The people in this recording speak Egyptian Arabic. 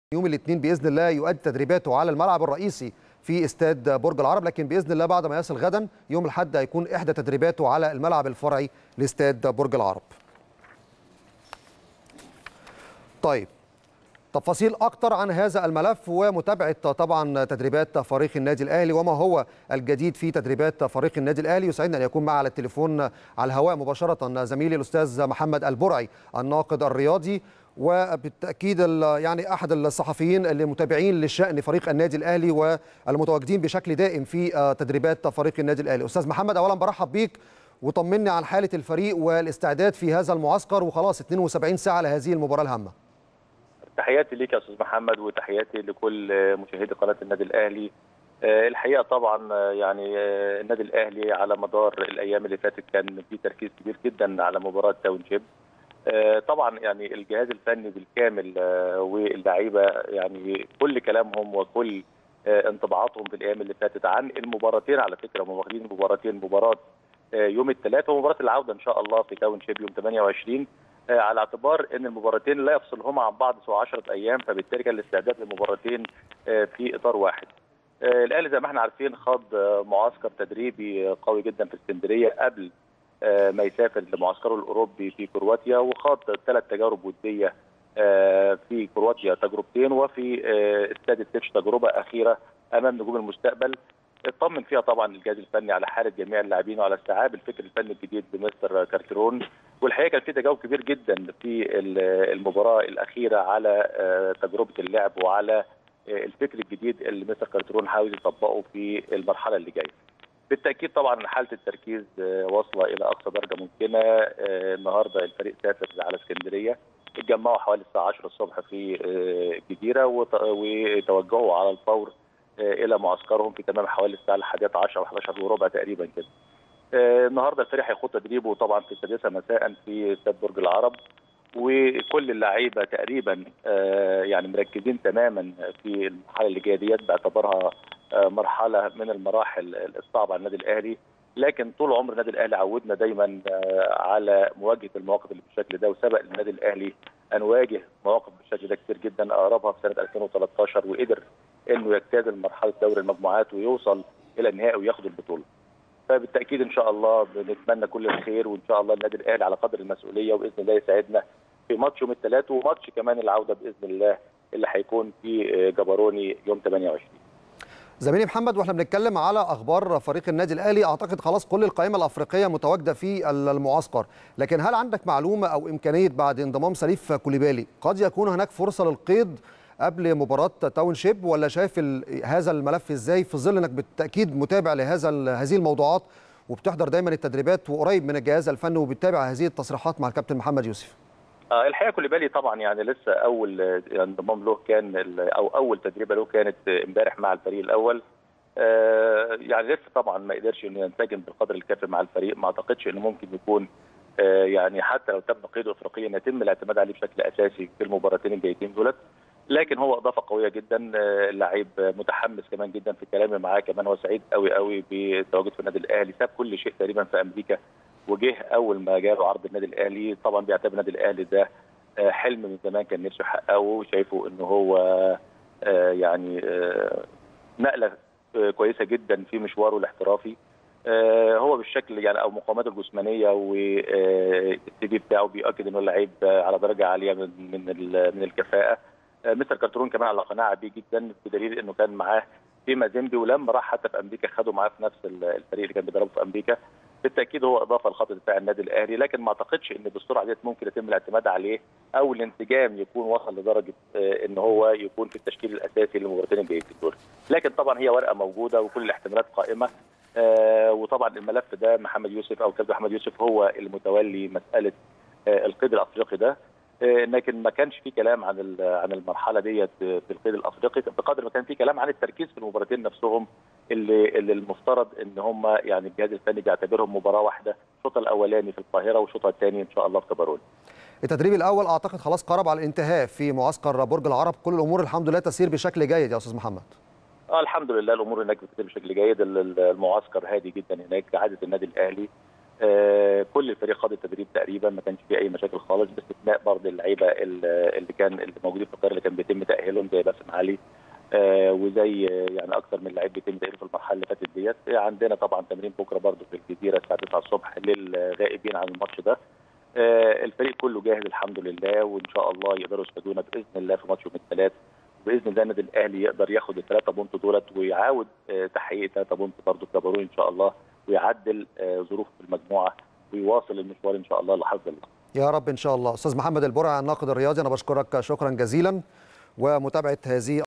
يوم الاثنين باذن الله يؤدي تدريباته على الملعب الرئيسي في استاد برج العرب لكن باذن الله بعد ما يصل غدا يوم الاحد هيكون احدى تدريباته على الملعب الفرعي لاستاد برج العرب. طيب تفاصيل اكتر عن هذا الملف ومتابعه طبعا تدريبات فريق النادي الاهلي وما هو الجديد في تدريبات فريق النادي الاهلي يسعدنا ان يكون معي على التليفون على الهواء مباشره زميلي الاستاذ محمد البرعي الناقد الرياضي وبالتاكيد يعني احد الصحفيين اللي متابعين لشان فريق النادي الاهلي والمتواجدين بشكل دائم في تدريبات فريق النادي الاهلي استاذ محمد اولا برحب بيك وطمني عن حاله الفريق والاستعداد في هذا المعسكر وخلاص 72 ساعه لهذه المباراه الهامه تحياتي ليك يا استاذ محمد وتحياتي لكل مشاهدي قناه النادي الاهلي الحقيقه طبعا يعني النادي الاهلي على مدار الايام اللي فاتت كان في تركيز كبير جدا على مباراه تاون شيب طبعا يعني الجهاز الفني بالكامل واللعيبه يعني كل كلامهم وكل انطباعاتهم في الايام اللي فاتت عن المباراتين على فكره هم واخدين مباراتين مباراه يوم الثلاث ومباراه العوده ان شاء الله في تاون شيب يوم 28 على اعتبار ان المباراتين لا يفصلهما عن بعض سوى 10 ايام فبالتالي كان الاستعداد للمباراتين في اطار واحد. الاهلي زي ما احنا عارفين خاض معسكر تدريبي قوي جدا في اسكندريه قبل ما يسافر لمعسكره الاوروبي في كرواتيا وخاض ثلاث تجارب وديه في كرواتيا تجربتين وفي استاد التتش تجربه اخيره امام نجوم المستقبل اطمن فيها طبعا الجهاز الفني على حاله جميع اللاعبين وعلى استيعاب الفكر الفني الجديد بمستر كارترون والحقيقه كان في تجاوب كبير جدا في المباراه الاخيره على تجربه اللعب وعلى الفكر الجديد اللي مستر كارترون حاول يطبقه في المرحله اللي جايه. بالتاكيد طبعا حاله التركيز واصله الى اقصى درجه ممكنه النهارده الفريق سافر على اسكندريه اتجمعوا حوالي الساعه 10 الصبح في الجزيره وتوجهوا على الفور الى معسكرهم في تمام حوالي الساعه الحادية عشر او 11 وربع تقريبا كده. النهارده الفريق هيخوض تدريبه طبعا في السادسه مساء في استاد برج العرب وكل اللعيبه تقريبا يعني مركزين تماما في المرحله اللي جايه ديت باعتبارها مرحله من المراحل الصعبه على النادي الاهلي لكن طول عمر النادي الاهلي عودنا دايما على مواجهه المواقف اللي بالشكل ده وسبق للنادي الاهلي ان واجه مواقف بالشكل ده كتير جدا اقربها في سنه 2013 وقدر انه يجتاز مرحله دوري المجموعات ويوصل الى النهائي وياخد البطوله. فبالتاكيد ان شاء الله بنتمنى كل الخير وان شاء الله النادي الاهلي على قدر المسؤوليه وباذن الله يساعدنا في ماتش يوم الثلاث وماتش كمان العوده باذن الله اللي هيكون في جبروني يوم 28. زميلي محمد واحنا بنتكلم على اخبار فريق النادي الاهلي اعتقد خلاص كل القائمه الافريقيه متواجده في المعسكر لكن هل عندك معلومه او امكانيه بعد انضمام سليف كوليبالي قد يكون هناك فرصه للقيد قبل مباراه تاون شيب ولا شايف هذا الملف ازاي في ظل انك بالتاكيد متابع لهذا هذه الموضوعات وبتحضر دايما التدريبات وقريب من الجهاز الفني وبتتابع هذه التصريحات مع الكابتن محمد يوسف آه الحقيقه كوليبالي طبعا يعني لسه اول انضمام له كان او اول تدريبه له كانت امبارح مع الفريق الاول آه يعني لسه طبعا ما قدرش انه ينسجم بالقدر الكافي مع الفريق ما اعتقدش انه ممكن يكون آه يعني حتى لو تم قيده افريقيا يتم الاعتماد عليه بشكل اساسي في المباراتين الجايتين دولت لكن هو اضافه قويه جدا لعيب متحمس كمان جدا في كلامي معاه كمان هو سعيد قوي قوي بالتواجد في النادي الاهلي ساب كل شيء تقريبا في امريكا وجه اول ما جاله عرض النادي الاهلي طبعا بيعتبر النادي الاهلي ده حلم من زمان كان نفسه يحققه وشايفه ان هو يعني نقله كويسه جدا في مشواره الاحترافي هو بالشكل يعني او مقاوماته الجسمانيه والسي في بتاعه بيؤكد انه لعيب على درجه عاليه من من من الكفاءه مستر كارترون كمان على قناعه بيه جدا بدليل انه كان معاه في مازيمبي ولما راح حتى في امريكا خده معاه في نفس الفريق اللي كان بيدربه في امريكا بالتاكيد هو اضافه لخط دفاع النادي الاهلي لكن ما اعتقدش ان بالسرعه ديت ممكن يتم الاعتماد عليه او الانسجام يكون وصل لدرجه ان هو يكون في التشكيل الاساسي للمباراتين الجايين دول لكن طبعا هي ورقه موجوده وكل الاحتمالات قائمه آه وطبعا الملف ده محمد يوسف او كابتن محمد يوسف هو المتولي مساله آه القيد الافريقي ده لكن ما كانش في كلام عن عن المرحله ديت في القيد الافريقي بقدر ما كان في كلام عن التركيز في المباراتين نفسهم اللي, اللي المفترض ان هم يعني الجهاز الفني بيعتبرهم مباراه واحده الشوط الاولاني في القاهره والشوط الثاني ان شاء الله في كبرون التدريب الاول اعتقد خلاص قرب على الانتهاء في معسكر برج العرب كل الامور الحمد لله تسير بشكل جيد يا استاذ محمد اه الحمد لله الامور هناك بتسير بشكل جيد المعسكر هادي جدا هناك عاده النادي الاهلي آه، كل الفريق خاض التدريب تقريبا ما كانش فيه اي مشاكل خالص باستثناء برضه اللعيبه ال- اللي كان اللي موجودين في القاهره اللي كان بيتم تاهيلهم زي باسم علي آه، وزي آه، يعني اكثر من لعيب بيتم تاهيله في المرحله اللي فاتت ديت آه، عندنا طبعا تمرين بكره برضه في الجزيره الساعه 9 الصبح للغائبين عن الماتش ده آه، الفريق كله جاهز الحمد لله وان شاء الله يقدروا يستفيدونا باذن الله في ماتش يوم الثلاث باذن الله النادي الاهلي يقدر ياخد الثلاثه بونت دولت ويعاود آه، تحقيق ثلاثه بونت برضه في جابورون ان شاء الله ويعدل آه، ظروفه في المجموعه ويواصل المشوار ان شاء الله لحظ اللقاء يا رب ان شاء الله استاذ محمد البرع الناقد الرياضي انا بشكرك شكرا جزيلا ومتابعه هذه